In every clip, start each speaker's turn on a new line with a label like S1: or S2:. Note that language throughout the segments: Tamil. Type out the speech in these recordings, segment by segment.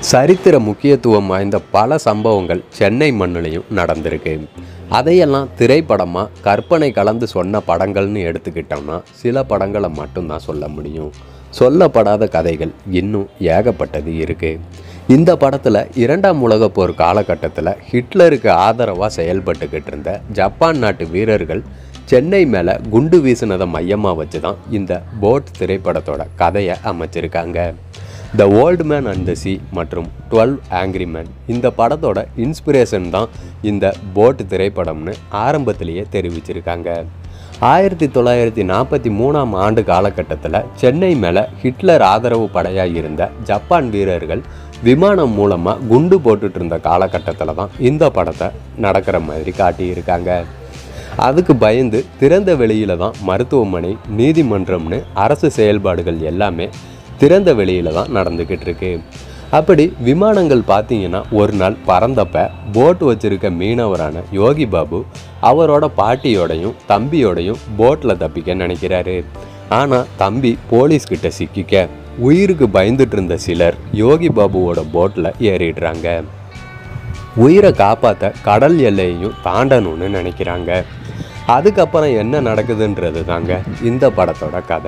S1: சரித்திர முக்கியத்துவம் வாய்ந்த பல சம்பவங்கள் சென்னை மண்ணிலையும் நடந்திருக்கு அதையெல்லாம் திரைப்படமாக கற்பனை கலந்து சொன்ன படங்கள்னு எடுத்துக்கிட்டோம்னா சில படங்களை மட்டும்தான் சொல்ல முடியும் சொல்லப்படாத கதைகள் இன்னும் ஏகப்பட்டது இருக்குது இந்த படத்தில் இரண்டாம் உலகப் போர் காலகட்டத்தில் ஹிட்லருக்கு ஆதரவாக செயல்பட்டுக்கிட்டு இருந்த ஜப்பான் நாட்டு வீரர்கள் சென்னை மேலே குண்டு வீசினதை மையமாக வச்சு தான் இந்த போட் திரைப்படத்தோட கதையை அமைச்சிருக்காங்க the old man and the sea மற்றும் டுவெல் ஆங்கிரி மேன் இந்த படத்தோட இன்ஸ்பிரேஷன் தான் இந்த போட் திரைப்படம்னு ஆரம்பத்திலேயே தெரிவிச்சிருக்காங்க ஆயிரத்தி தொள்ளாயிரத்தி நாற்பத்தி மூணாம் ஆண்டு காலகட்டத்தில் சென்னை மேலே ஹிட்லர் ஆதரவு படையாக இருந்த ஜப்பான் வீரர்கள் விமானம் மூலமாக குண்டு போட்டுட்டு இருந்த காலகட்டத்தில் தான் இந்த படத்தை நடக்கிற மாதிரி காட்டியிருக்காங்க அதுக்கு பயந்து திறந்த வெளியில தான் மருத்துவமனை நீதிமன்றம்னு அரசு செயல்பாடுகள் எல்லாமே திறந்த வெளியில தான் நடந்துக்கிட்டு இருக்கு அப்படி விமானங்கள் பார்த்தீங்கன்னா ஒரு நாள் பறந்தப்ப போட் வச்சிருக்க மீனவரான யோகி பாபு அவரோட பாட்டியோடையும் தம்பியோடையும் போட்டில் தப்பிக்க நினைக்கிறாரு ஆனால் தம்பி போலீஸ் கிட்ட சிக்கிக்க உயிருக்கு பயந்துட்டு இருந்த சிலர் யோகி பாபுவோட போட்டில் ஏறிடுறாங்க உயிரை காப்பாற்ற கடல் எல்லையையும் தாண்டணும்னு நினைக்கிறாங்க அதுக்கப்புறம் என்ன நடக்குதுன்றது தாங்க இந்த படத்தோட கதை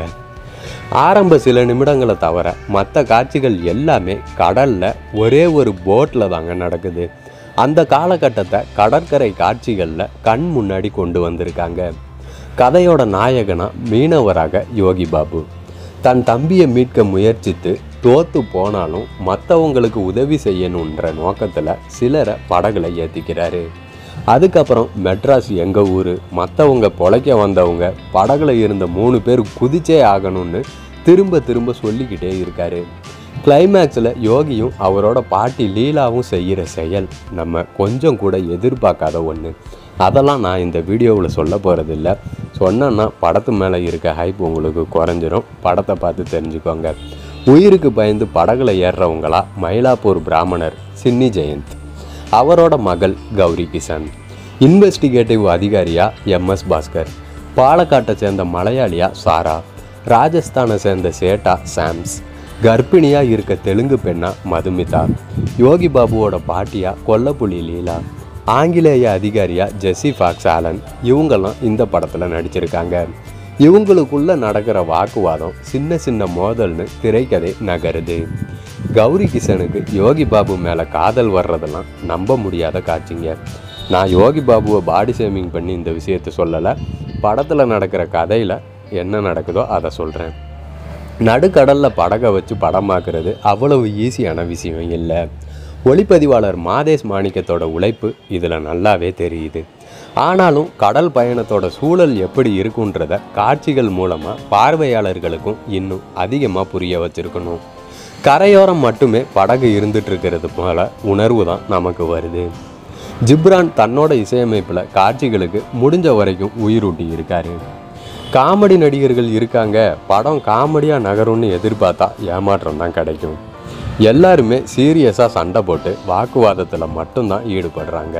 S1: ஆரம்ப சில நிமிடங்களை தவிர மற்ற காட்சிகள் எல்லாமே கடலில் ஒரே ஒரு போட்டில் தாங்க நடக்குது அந்த காலகட்டத்தை கடற்கரை காட்சிகளில் கண் முன்னாடி கொண்டு வந்திருக்காங்க கதையோட நாயகனா மீனவராக யோகி பாபு தன் தம்பியை மீட்க முயற்சித்து தோத்து போனாலும் மற்றவங்களுக்கு உதவி செய்யணுன்ற நோக்கத்தில் சிலரை படகுல ஏற்றிக்கிறாரு அதுக்கப்புறம் மெட்ராஸ் எங்கள் ஊர் மற்றவங்க பொழைக்க வந்தவங்க படகுல இருந்த மூணு பேர் குதிச்சே ஆகணும்னு திரும்ப திரும்ப சொல்லிக்கிட்டே இருக்காரு கிளைமேக்ஸில் யோகியும் அவரோட பாட்டி லீலாவும் செய்கிற செயல் நம்ம கொஞ்சம் கூட எதிர்பார்க்காத ஒன்று அதெல்லாம் நான் இந்த வீடியோவில் சொல்ல போகிறதில்ல சொன்னேன்னா படத்து மேலே இருக்க ஹைப் உங்களுக்கு குறைஞ்சிரும் படத்தை பார்த்து தெரிஞ்சுக்கோங்க உயிருக்கு பயந்து படகுல ஏறுறவங்களா மயிலாப்பூர் பிராமணர் சின்னி ஜெயந்த் அவரோட மகள் கௌரி கிஷன் இன்வெஸ்டிகேட்டிவ் அதிகாரியா எம்எஸ் பாஸ்கர் பாலக்காட்டை சேர்ந்த மலையாளியா சாரா ராஜஸ்தானை சேர்ந்த சேட்டா சாம்ஸ் கர்ப்பிணியா இருக்க தெலுங்கு பெண்ணா மதுமிதா யோகி பாபுவோட பாட்டியா கொல்லப்புலி லீலா ஆங்கிலேய அதிகாரியா ஜெஸ்ஸி ஃபாக்ஸ் ஆலன் இவங்கெல்லாம் இந்த படத்தில் நடிச்சிருக்காங்க இவங்களுக்குள்ள நடக்கிற வாக்குவாதம் சின்ன சின்ன மோதல்னு திரைக்கதை நகருது கௌரி கிஷனுக்கு யோகி பாபு மேலே காதல் வர்றதெல்லாம் நம்ப முடியாத காட்சிங்க நான் யோகி பாபுவை பாடி ஷேமிங் பண்ணி இந்த விஷயத்தை சொல்லலை படத்தில் நடக்கிற கதையில் என்ன நடக்குதோ அதை சொல்கிறேன் நடுக்கடலில் படகை வச்சு படமாக்குறது அவ்வளவு ஈஸியான விஷயம் இல்லை ஒளிப்பதிவாளர் மாதேஷ் மாணிக்கத்தோட உழைப்பு இதில் நல்லாவே தெரியுது ஆனாலும் கடல் பயணத்தோட சூழல் எப்படி இருக்குன்றத காட்சிகள் மூலமாக பார்வையாளர்களுக்கும் இன்னும் அதிகமாக புரிய வச்சிருக்கணும் கரையோரம் மட்டுமே படகு இருந்துட்டு இருக்கிறது போல உணர்வு தான் நமக்கு வருது ஜிப்ரான் தன்னோட இசையமைப்பில் காட்சிகளுக்கு முடிஞ்ச வரைக்கும் உயிரூட்டி இருக்காரு காமெடி நடிகர்கள் இருக்காங்க படம் காமெடியாக நகரும்னு எதிர்பார்த்தா ஏமாற்றம் தான் கிடைக்கும் எல்லாருமே சீரியஸாக சண்டை போட்டு வாக்குவாதத்தில் மட்டும்தான் ஈடுபடுறாங்க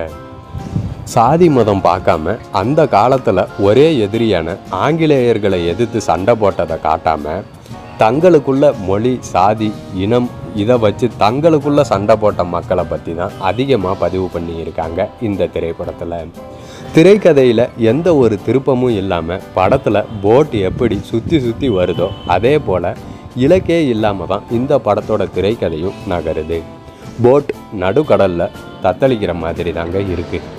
S1: சாதி மதம் பார்க்காம அந்த காலத்தில் ஒரே எதிரியான ஆங்கிலேயர்களை எதிர்த்து சண்டை போட்டதை காட்டாம தங்களுக்குள்ள மொழி சாதி இனம் இதை வச்சு தங்களுக்குள்ள சண்டை போட்ட மக்களை பற்றி தான் அதிகமாக பதிவு பண்ணியிருக்காங்க இந்த திரைப்படத்தில் திரைக்கதையில் எந்த ஒரு திருப்பமும் இல்லாமல் படத்தில் போட் எப்படி சுற்றி சுற்றி வருதோ அதே போல் இலக்கே இல்லாமல் தான் இந்த படத்தோட திரைக்கதையும் நகருது போட் நடுக்கடலில் தத்தளிக்கிற மாதிரி தாங்க இருக்குது